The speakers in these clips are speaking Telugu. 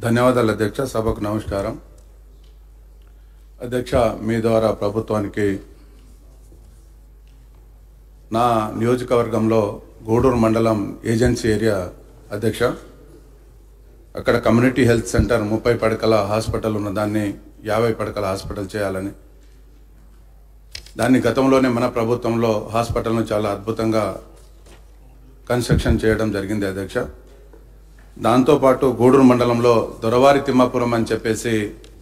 ధన్యవాదాలు అధ్యక్ష సభకు నమస్కారం అధ్యక్ష మీ ద్వారా ప్రభుత్వానికి నా నియోజకవర్గంలో గూడూరు మండలం ఏజెన్సీ ఏరియా అధ్యక్ష అక్కడ కమ్యూనిటీ హెల్త్ సెంటర్ ముప్పై పడకల హాస్పిటల్ ఉన్న దాన్ని యాభై పడకల హాస్పిటల్ చేయాలని దాన్ని గతంలోనే మన ప్రభుత్వంలో హాస్పిటల్ను చాలా అద్భుతంగా కన్స్ట్రక్షన్ చేయడం జరిగింది అధ్యక్ష దాంతోపాటు గూడూరు మండలంలో దొరవారి తిమ్మాపురం అని చెప్పేసి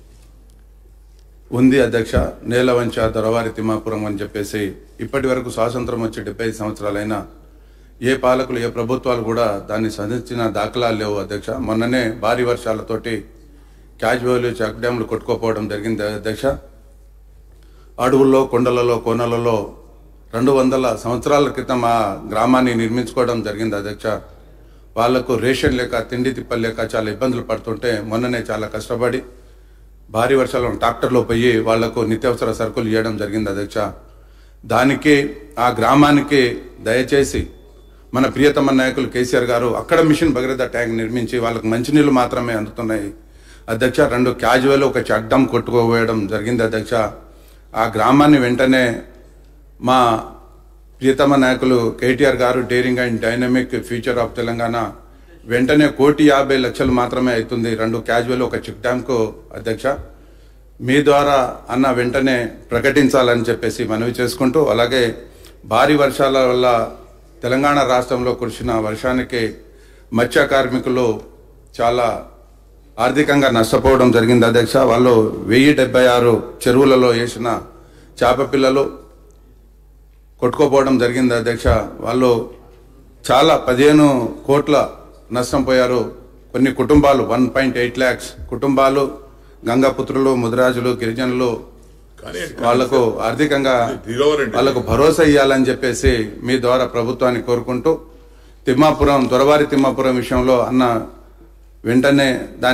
ఉంది అధ్యక్ష నేలవంచ దొరవారి తిమ్మాపురం అని చెప్పేసి ఇప్పటి వరకు స్వాతంత్రం వచ్చి డెబ్బై సంవత్సరాలైనా ఏ పాలకులు ఏ ప్రభుత్వాలు కూడా దాన్ని సాధించిన దాఖలాలు లేవు అధ్యక్ష మొన్ననే భారీ వర్షాలతోటి క్యాజువల్ చెక్ డ్యాములు కొట్టుకోపోవడం జరిగింది అధ్యక్ష అడవుల్లో కొండలలో కోనలలో రెండు వందల సంవత్సరాల క్రితం ఆ గ్రామాన్ని నిర్మించుకోవడం జరిగింది అధ్యక్ష వాళ్లకు రేషన్ లేక తిండి తిప్పలు లేక చాలా ఇబ్బందులు పడుతుంటే మొన్ననే చాలా కష్టపడి భారీ వర్షాలను ట్రాక్టర్లో పోయి వాళ్లకు నిత్యావసర సరుకులు ఇవ్వడం జరిగింది అధ్యక్ష దానికి ఆ గ్రామానికి దయచేసి మన ప్రియతమ నాయకులు కేసీఆర్ గారు అక్కడ మిషన్ భగీరథ ట్యాంక్ నిర్మించి వాళ్ళకు మంచినీళ్ళు మాత్రమే అందుతున్నాయి అధ్యక్ష రెండు క్యాజువల్ ఒక చట్టం కొట్టుకోవేయడం జరిగింది అధ్యక్ష ఆ గ్రామాన్ని వెంటనే మా ప్రియతమ నాయకులు కేటీఆర్ గారు daring and dynamic future of Telangana వెంటనే కోటి యాభై లక్షలు మాత్రమే అవుతుంది రెండు క్యాజువల్ ఒక చెక్ డ్యామ్కు అధ్యక్ష మీ ద్వారా అన్న వెంటనే ప్రకటించాలని చెప్పేసి మనవి చేసుకుంటూ అలాగే భారీ వర్షాల వల్ల తెలంగాణ రాష్ట్రంలో కురిసిన వర్షానికి మత్స్య కార్మికులు చాలా ఆర్థికంగా నష్టపోవడం జరిగింది అధ్యక్ష వాళ్ళు వెయ్యి డెబ్బై ఆరు చెరువులలో వేసిన చేప పిల్లలు కొట్టుకోపోవడం జరిగింది అధ్యక్ష వాళ్ళు చాలా పదిహేను కోట్ల నష్టం పోయారు కొన్ని కుటుంబాలు వన్ పాయింట్ ఎయిట్ ల్యాక్స్ కుటుంబాలు గంగాపుత్రులు ముదిరాజులు గిరిజనులు కానీ వాళ్లకు ఆర్థికంగా దిగవరండి వాళ్ళకు భరోసా ఇవ్వాలని చెప్పేసి మీ ద్వారా ప్రభుత్వాన్ని కోరుకుంటూ తిమ్మాపురం దొరవారి తిమ్మాపురం విషయంలో అన్న వెంటనే దాన్ని